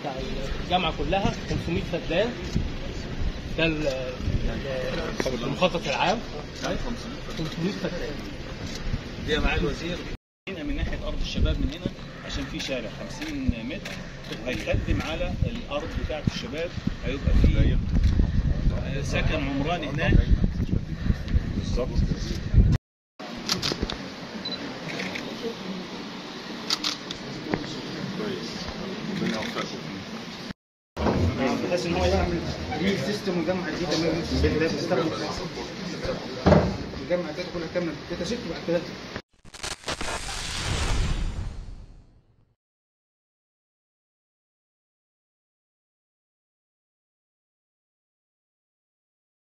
بتاع الجامعه كلها 500 فدان ده ال- ال- المخطط العام 500 فدان دي معالي الوزير هنا من ناحيه ارض الشباب من هنا عشان في شارع 50 متر هيقدم على الارض بتاعه الشباب هيبقى في آه، سكن عمراني هناك بالظبط كويس ربنا يوفقكم بحيث ان هو يعمل ريل سيستم ويجمع الداتا من البدايه بيستخدم الجمع الداتا كلها كامله داتا شيت وبعد كده